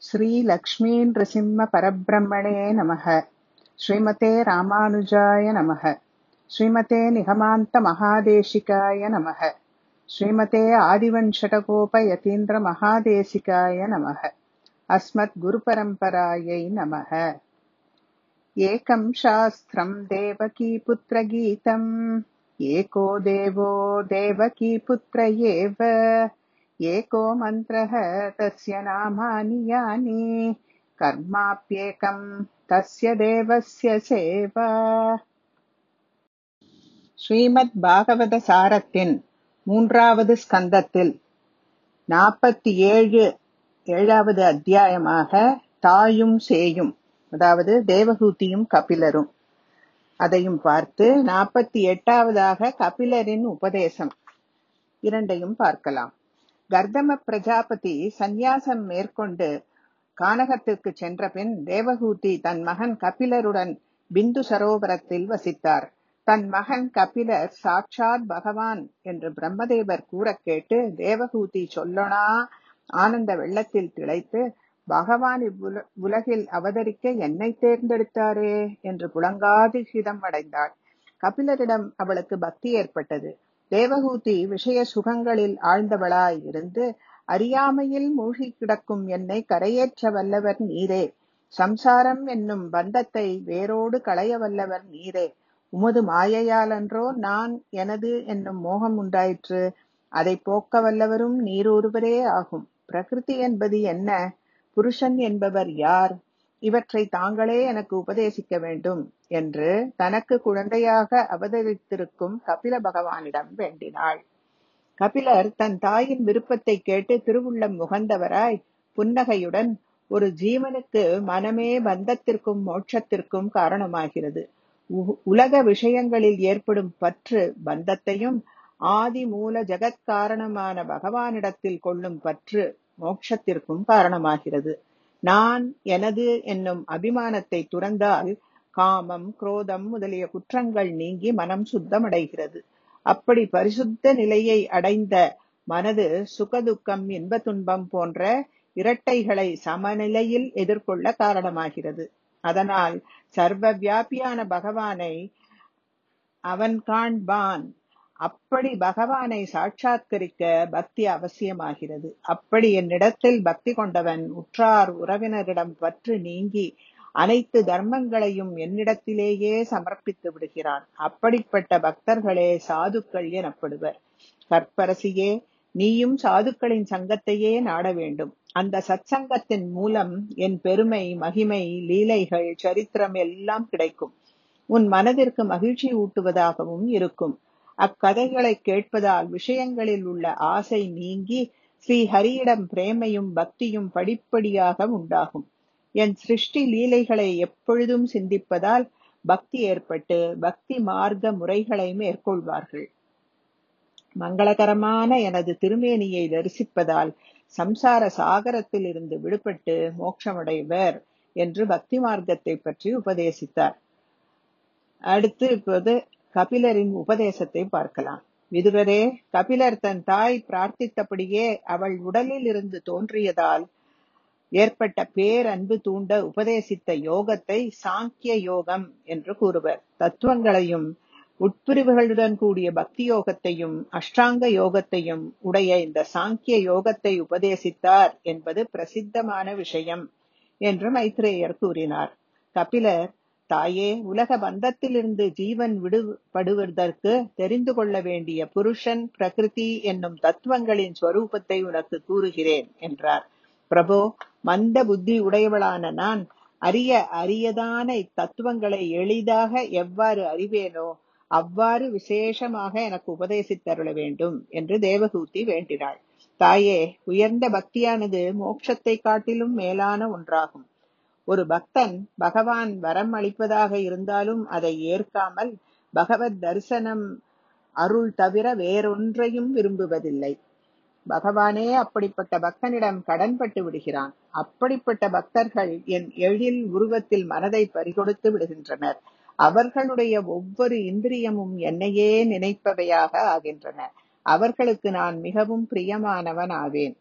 श्रीलक्ष्मीनृसिंहपरब्रह्मणे नमः श्रीमते रामानुजाय नमः श्रीमते निगमान्तमहादेशिकाय नमः श्रीमते आदिवञ्शटकोपयतीन्द्रमहादेशिकाय नमः अस्मद्गुरुपरम्परायै नमः एकं शास्त्रम् देवकीपुत्रगीतम् एको देवो देवकीपुत्र एव एको मन्त्रः तस्य नामानि यानि कर्माप्येकम् तस्य தேவஸ்ய சேவா ஸ்ரீமத் பாகவத சாரத்தின் மூன்றாவது ஸ்கந்தத்தில் நாற்பத்தி ஏழு ஏழாவது அத்தியாயமாக தாயும் சேயும் அதாவது தேவகூதியும் கபிலரும் அதையும் பார்த்து நாற்பத்தி எட்டாவதாக கபிலரின் உபதேசம் இரண்டையும் பார்க்கலாம் கர்தம பிரஜாபதி சந்நியாசம் மேற்கொண்டு கானகத்திற்கு சென்ற பின் தேவகூதி தன் மகன் கபிலருடன் பிந்து சரோவரத்தில் வசித்தார் தன் மகன் கபிலர் சாட்சாத் பகவான் என்று பிரம்மதேவர் கூறக் கேட்டு தேவகூதி சொல்லனா ஆனந்த வெள்ளத்தில் திளைத்து பகவான் இவ்வுல உலகில் அவதரிக்க என்னை தேர்ந்தெடுத்தாரே என்று புலங்காதிகிதம் அடைந்தாள் கபிலரிடம் அவளுக்கு பக்தி ஏற்பட்டது தேவகூதி விஷய சுகங்களில் ஆழ்ந்தவளாய் இருந்து அறியாமையில் மூழ்கி கிடக்கும் என்னை கரையேற்ற வல்லவர் நீரே சம்சாரம் என்னும் பந்தத்தை வேரோடு களைய வல்லவர் நீரே உமது மாயையாலன்றோ நான் எனது என்னும் மோகம் உண்டாயிற்று அதை போக்க வல்லவரும் நீரொருவரே ஆகும் பிரகிருதி என்பது என்ன புருஷன் என்பவர் யார் இவற்றை தாங்களே எனக்கு உபதேசிக்க வேண்டும் என்று தனக்கு குழந்தையாக அவதரித்திருக்கும் கபில பகவானிடம் வேண்டினாள் கபிலர் தன் தாயின் விருப்பத்தை கேட்டு திருவுள்ளம் முகந்தவராய் புன்னகையுடன் ஒரு ஜீவனுக்கு மனமே பந்தத்திற்கும் மோட்சத்திற்கும் காரணமாகிறது உலக விஷயங்களில் ஏற்படும் பற்று பந்தத்தையும் ஆதி மூல ஜெகத் காரணமான பகவானிடத்தில் கொள்ளும் பற்று மோட்சத்திற்கும் காரணமாகிறது நான் எனது என்னும் அபிமானத்தை துறந்தால் காமம் குரோதம் முதலிய குற்றங்கள் நீங்கி மனம் சுத்தமடைகிறது அப்படி பரிசுத்த நிலையை அடைந்த மனது சுகதுக்கம் இன்ப துன்பம் போன்ற இரட்டைகளை சமநிலையில் எதிர்கொள்ள காரணமாகிறது அதனால் சர்வ வியாபியான பகவானை அவன் காண்பான் அப்படி பகவானை சாட்சாத்கரிக்க பக்தி அவசியமாகிறது அப்படி என்னிடத்தில் பக்தி கொண்டவன் உற்றார் உறவினரிடம் பற்று நீங்கி அனைத்து தர்மங்களையும் என்னிடத்திலேயே சமர்ப்பித்து விடுகிறான் அப்படிப்பட்ட பக்தர்களே சாதுக்கள் எனப்படுவர் கற்பரசியே நீயும் சாதுக்களின் சங்கத்தையே நாட வேண்டும் அந்த சத்சங்கத்தின் மூலம் என் பெருமை மகிமை லீலைகள் சரித்திரம் எல்லாம் கிடைக்கும் உன் மனதிற்கு மகிழ்ச்சி ஊட்டுவதாகவும் இருக்கும் அக்கதைகளை கேட்பதால் விஷயங்களில் உள்ள ஆசை நீங்கி ஸ்ரீ ஹரியிடம் பிரேமையும் பக்தியும் படிப்படியாக உண்டாகும் என் சிருஷ்டி லீலைகளை எப்பொழுதும் சிந்திப்பதால் பக்தி ஏற்பட்டு பக்தி மார்க்க முறைகளை மேற்கொள்வார்கள் மங்களகரமான எனது திருமேனியை தரிசிப்பதால் சம்சார சாகரத்தில் இருந்து விடுபட்டு மோட்சமடைவர் என்று பக்தி மார்க்கத்தை பற்றி உபதேசித்தார் அடுத்து இப்போது கபிலரின் உபதேசத்தை பார்க்கலாம் விதுரரே கபிலர் தன் தாய் பிரார்த்தித்தபடியே அவள் உடலில் இருந்து தோன்றியதால் ஏற்பட்ட பேரன்பு தூண்ட உபதேசித்த யோகத்தை சாங்கிய யோகம் என்று கூறுவர் தத்துவங்களையும் உட்பிரிவுகளுடன் கூடிய பக்தி யோகத்தையும் அஷ்டாங்க யோகத்தையும் உடைய இந்த சாங்கிய யோகத்தை உபதேசித்தார் என்பது பிரசித்தமான விஷயம் என்று மைத்ரேயர் கூறினார் கபிலர் தாயே உலக பந்தத்திலிருந்து ஜீவன் விடுபடுவதற்கு தெரிந்து கொள்ள வேண்டிய புருஷன் பிரகிருதி என்னும் தத்துவங்களின் ஸ்வரூபத்தை உனக்கு கூறுகிறேன் என்றார் பிரபோ மந்த புத்தி உடையவளான நான் அரிய அரியதான இத்தத்துவங்களை எளிதாக எவ்வாறு அறிவேனோ அவ்வாறு விசேஷமாக எனக்கு உபதேசித்தருள வேண்டும் என்று தேவகூதி வேண்டினாள் தாயே உயர்ந்த பக்தியானது மோட்சத்தை காட்டிலும் மேலான ஒன்றாகும் ஒரு பக்தன் பகவான் வரம் அளிப்பதாக இருந்தாலும் அதை ஏற்காமல் பகவத் தரிசனம் அருள் தவிர வேறொன்றையும் விரும்புவதில்லை பகவானே அப்படிப்பட்ட பக்தனிடம் கடன்பட்டு விடுகிறான் அப்படிப்பட்ட பக்தர்கள் என் எழில் உருவத்தில் மனதை பறிகொடுத்து விடுகின்றனர் அவர்களுடைய ஒவ்வொரு இந்திரியமும் என்னையே நினைப்பவையாக ஆகின்றன அவர்களுக்கு நான் மிகவும் பிரியமானவன் ஆவேன்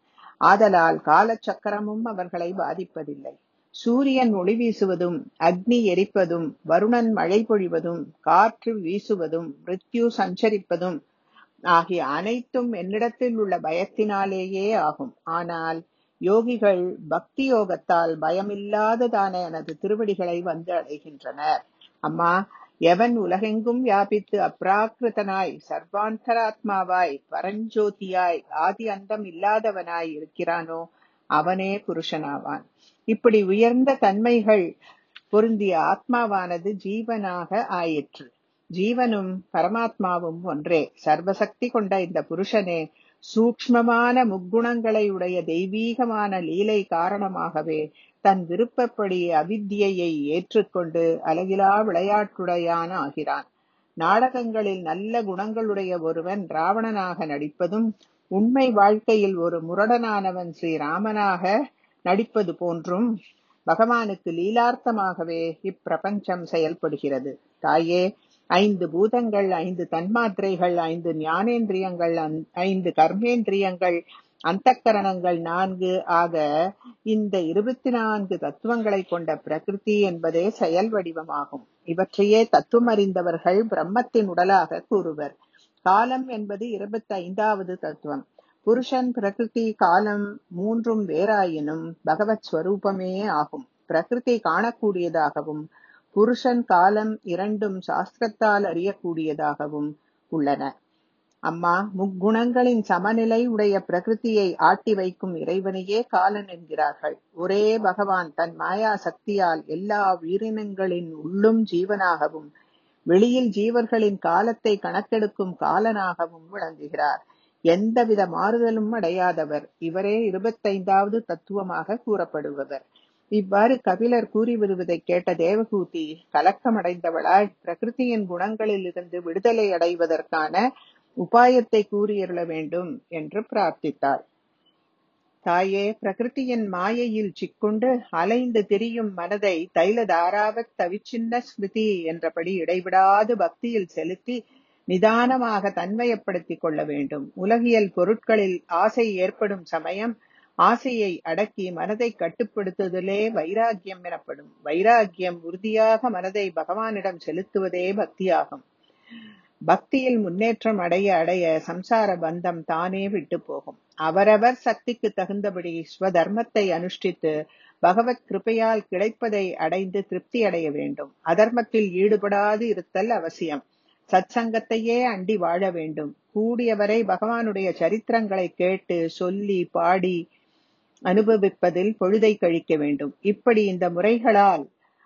ஆதலால் காலச்சக்கரமும் அவர்களை பாதிப்பதில்லை சூரியன் ஒளி வீசுவதும் அக்னி எரிப்பதும் வருணன் மழை பொழிவதும் காற்று வீசுவதும் மிருத்யு சஞ்சரிப்பதும் ஆகிய அனைத்தும் என்னிடத்தில் உள்ள பயத்தினாலேயே ஆகும் ஆனால் யோகிகள் பக்தி யோகத்தால் பயமில்லாததான எனது திருவடிகளை வந்து அடைகின்றனர் அம்மா எவன் உலகெங்கும் வியாபித்து அப்ராக்கிருதனாய் சர்வாந்தராத்மாவாய் பரஞ்சோதியாய் ஆதி அந்தம் இல்லாதவனாய் இருக்கிறானோ அவனே புருஷனாவான் இப்படி உயர்ந்த தன்மைகள் பொருந்திய ஆத்மாவானது ஜீவனாக ஆயிற்று ஜீவனும் பரமாத்மாவும் ஒன்றே சர்வசக்தி கொண்ட இந்த புருஷனே சூக்ஷ்மமான முக்குணங்களை உடைய தெய்வீகமான லீலை காரணமாகவே தன் விருப்பப்படி அவித்தியை ஏற்றுக்கொண்டு அழகிலா விளையாட்டுடையான ஆகிறான் நாடகங்களில் நல்ல குணங்களுடைய ஒருவன் ராவணனாக நடிப்பதும் உண்மை வாழ்க்கையில் ஒரு முரடனானவன் ஸ்ரீராமனாக நடிப்பது போன்றும் பகவானுக்கு லீலார்த்தமாகவே இப்பிரபஞ்சம் செயல்படுகிறது தாயே ஐந்து பூதங்கள் ஐந்து தன்மாத்திரைகள் ஐந்து ஞானேந்திரியங்கள் ஐந்து கர்மேந்திரியங்கள் அந்தக்கரணங்கள் நான்கு ஆக இந்த இருபத்தி நான்கு தத்துவங்களை கொண்ட பிரகிருதி என்பதே செயல் வடிவமாகும் இவற்றையே தத்துவம் அறிந்தவர்கள் பிரம்மத்தின் உடலாக கூறுவர் காலம் என்பது இருபத்தி ஐந்தாவது தத்துவம் புருஷன் பிரகிருதி காலம் மூன்றும் வேறாயினும் பகவத் ஸ்வரூபமே ஆகும் பிரகிருதி காணக்கூடியதாகவும் புருஷன் காலம் இரண்டும் சாஸ்திரத்தால் அறியக்கூடியதாகவும் உள்ளன அம்மா முக்குணங்களின் சமநிலை உடைய பிரகிருதியை ஆட்டி வைக்கும் இறைவனையே காலன் என்கிறார்கள் ஒரே பகவான் தன் மாயா சக்தியால் எல்லா உயிரினங்களின் உள்ளும் ஜீவனாகவும் வெளியில் ஜீவர்களின் காலத்தை கணக்கெடுக்கும் காலனாகவும் விளங்குகிறார் எந்தவித மாறுதலும் அடையாதவர் இவரே இருபத்தைந்தாவது தத்துவமாக கூறப்படுபவர் இவ்வாறு கபிலர் கூறி வருவதை கேட்ட தேவகூதி கலக்கமடைந்தவளாய் பிரகிருதியின் குணங்களில் இருந்து விடுதலை அடைவதற்கான உபாயத்தை கூறியருள வேண்டும் என்று பிரார்த்தித்தாள் தாயே பிரகிருதியின் மாயையில் சிக்குண்டு அலைந்து திரியும் மனதை தைலதாராவத் தவிச்சின்ன ஸ்மிருதி என்றபடி இடைவிடாது பக்தியில் செலுத்தி நிதானமாக தன்மையப்படுத்திக் கொள்ள வேண்டும் உலகியல் பொருட்களில் ஆசை ஏற்படும் சமயம் ஆசையை அடக்கி மனதை கட்டுப்படுத்துதலே வைராகியம் எனப்படும் வைராகியம் உறுதியாக மனதை பகவானிடம் செலுத்துவதே பக்தியாகும் பக்தியில் முன்னேற்றம் அடைய அடைய சம்சார பந்தம் தானே விட்டு போகும் அவரவர் சக்திக்கு தகுந்தபடி ஸ்வதர்மத்தை அனுஷ்டித்து பகவத் கிருப்பையால் கிடைப்பதை அடைந்து திருப்தி அடைய வேண்டும் அதர்மத்தில் ஈடுபடாது இருத்தல் அவசியம் சத்சங்கத்தையே அண்டி வாழ வேண்டும் கூடியவரை பகவானுடைய சரித்திரங்களை கேட்டு சொல்லி பாடி அனுபவிப்பதில் பொழுதை கழிக்க வேண்டும் இப்படி இந்த முறைகளால்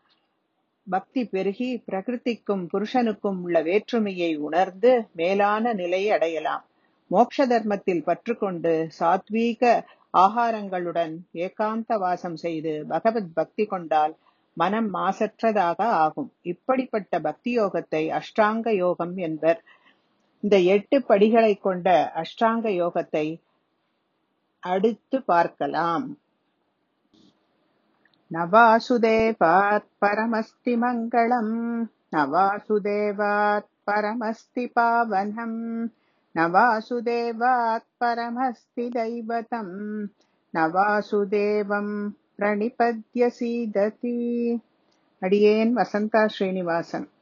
பக்தி பெருகி பிரகிருதிக்கும் புருஷனுக்கும் உள்ள வேற்றுமையை உணர்ந்து மேலான நிலையை அடையலாம் மோட்ச தர்மத்தில் பற்றுக்கொண்டு சாத்வீக ஆகாரங்களுடன் ஏகாந்த வாசம் செய்து பகவத் பக்தி கொண்டால் மனம் மாசற்றதாக ஆகும் இப்படிப்பட்ட பக்தி யோகத்தை அஷ்டாங்க யோகம் என்பர் இந்த எட்டு படிகளை கொண்ட அஷ்டாங்க யோகத்தை அடுத்து பார்க்கலாம் நவாசுதேவாத் பரமஸ்தி மங்களம் நவாசுதேவாத் பரமஸ்தி பாவனம் நவாசுதேவாத் பரமஸ்தி தைவதம் நவாசுதேவம் பிரணிபத்ய சீததி அடியேன் வசந்தா ஸ்ரீனிவாசன்